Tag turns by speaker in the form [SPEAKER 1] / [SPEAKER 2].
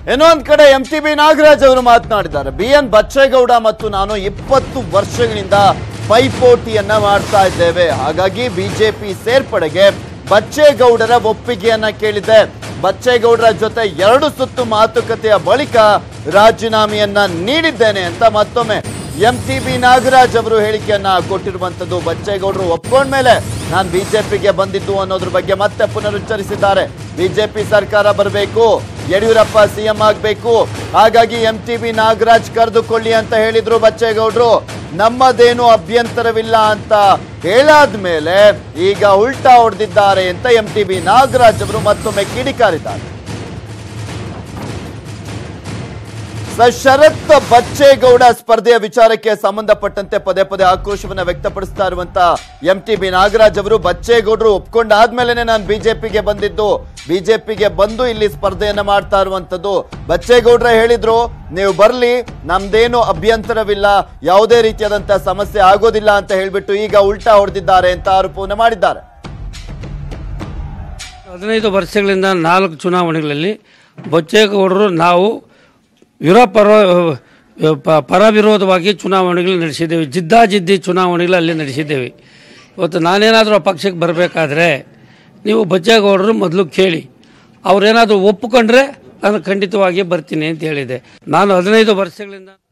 [SPEAKER 1] ಇನ್ನೊಂದ್ ಕಡೆ M T B Nagaraj ಅವರು ಮಾತನಾಡಿದ್ದಾರೆ ಬಿ ಎನ್ ಬಚ್ಚೇಗೌಡ ಮತ್ತು ನಾನು ಇಪ್ಪತ್ತು ವರ್ಷಗಳಿಂದ ಪೈಪೋಟಿಯನ್ನ ಮಾಡ್ತಾ ಇದ್ದೇವೆ ಹಾಗಾಗಿ ಬಿಜೆಪಿ ಸೇರ್ಪಡೆಗೆ ಬಚ್ಚೇಗೌಡರ ಒಪ್ಪಿಗೆಯನ್ನ ಕೇಳಿದೆ ಬಚ್ಚೇಗೌಡರ ಜೊತೆ ಎರಡು ಸುತ್ತು ಮಾತುಕತೆಯ ಬಳಿಕ ರಾಜೀನಾಮೆಯನ್ನ ನೀಡಿದ್ದೇನೆ ಅಂತ ಮತ್ತೊಮ್ಮೆ ಎಂ ಟಿ ಬಿ ನಾಗರಾಜ್ ಅವರು ಹೇಳಿಕೆಯನ್ನ ಕೊಟ್ಟಿರುವಂತದ್ದು ಬಚ್ಚೇಗೌಡರು ಒಪ್ಕೊಂಡ್ಮೇಲೆ ನಾನು ಬಿಜೆಪಿಗೆ ಬಂದಿದ್ದು ಅನ್ನೋದ್ರ ಬಗ್ಗೆ ಮತ್ತೆ ಪುನರುಚ್ಚರಿಸಿದ್ದಾರೆ ಬಿಜೆಪಿ ಸರ್ಕಾರ ಬರಬೇಕು ಯಡಿಯೂರಪ್ಪ ಸಿಎಂ ಆಗಬೇಕು ಹಾಗಾಗಿ ಎಂ ಟಿ ಬಿ ನಾಗರಾಜ್ ಕರೆದುಕೊಳ್ಳಿ ಅಂತ ಹೇಳಿದ್ರು ಬಚ್ಚೇಗೌಡರು ನಮ್ಮದೇನು ಅಭ್ಯಂತರವಿಲ್ಲ ಅಂತ ಹೇಳಾದ್ಮೇಲೆ ಈಗ ಉಲ್ಟಾ ಹೊಡೆದಿದ್ದಾರೆ ಅಂತ ಎಂ ಟಿ ಬಿ ನಾಗರಾಜ್ ಅವರು ಮತ್ತೊಮ್ಮೆ ಕಿಡಿಕಾರಿದ್ದಾರೆ ಸ- ಶರತ್ ಬಚ್ಚೇಗೌಡ ಸ್ಪರ್ಧೆಯ ವಿಚಾರಕ್ಕೆ ಸಂಬಂಧಪಟ್ಟಂತೆ ಪದೇ ಪದೇ ಆಕ್ರೋಶವನ್ನ ವ್ಯಕ್ತಪಡಿಸ್ತಾ ಇರುವಂತ ಎಂ ಟಿ ಬಿ ನಾಗರಾಜ್ ಅವರು ಬಚ್ಚೇಗೌಡರು ಒಪ್ಕೊಂಡಾದ್ಮೇಲೆನೆ ನಾನು ಬಿಜೆಪಿಗೆ ಬಂದಿದ್ದು ಬಿಜೆಪಿಗೆ ಬಂದು ಇಲ್ಲಿ ಸ್ಪರ್ಧೆಯನ್ನ ಮಾಡ್ತಾ ಇರುವಂತದ್ದು ಬಚ್ಚೇಗೌಡ್ರೆ ಹೇಳಿದ್ರು ನೀವು ಬರ್ಲಿ ನಮ್ದೇನು ಅಭ್ಯಂತರವಿಲ್ಲ ಯಾವುದೇ ರೀತಿಯಾದಂತಹ ಸಮಸ್ಯೆ ಆಗೋದಿಲ್ಲ ಅಂತ ಹೇಳ್ಬಿಟ್ಟು ಈಗ ಉಲ್ಟಾ ಹೊಡೆದಿದ್ದಾರೆ ಅಂತ ಆರೋಪವನ್ನು ಮಾಡಿದ್ದಾರೆ
[SPEAKER 2] ಹದಿನೈದು ವರ್ಷಗಳಿಂದ ನಾಲ್ಕು ಚುನಾವಣೆಗಳಲ್ಲಿ ಬಚ್ಚೇಗೌಡರು ನಾವು ವಿರೋ ಪರ ಪ- ಪರ ವಿರೋಧವಾಗಿ ಚುನಾವಣೆಗಳು ನಡೆಸಿದ್ದೇವೆ ಜಿದ್ದಾಜಿದ್ದಿ ಚುನಾವಣೆಗಳು ಅಲ್ಲಿ ನಡೆಸಿದ್ದೇವೆ ಇವತ್ತು ನಾನೇನಾದರೂ ಆ ಪಕ್ಷಕ್ಕೆ ಬರಬೇಕಾದ್ರೆ ನೀವು ಬಚ್ಚೇಗೌಡರು ಮೊದಲು ಕೇಳಿ ಅವರೇನಾದರೂ ಒಪ್ಪಿಕೊಂಡ್ರೆ ನಾನು ಖಂಡಿತವಾಗಿ ಬರ್ತೀನಿ ಅಂತ ಹೇಳಿದೆ ನಾನು ಹದಿನೈದು ವರ್ಷಗಳಿಂದ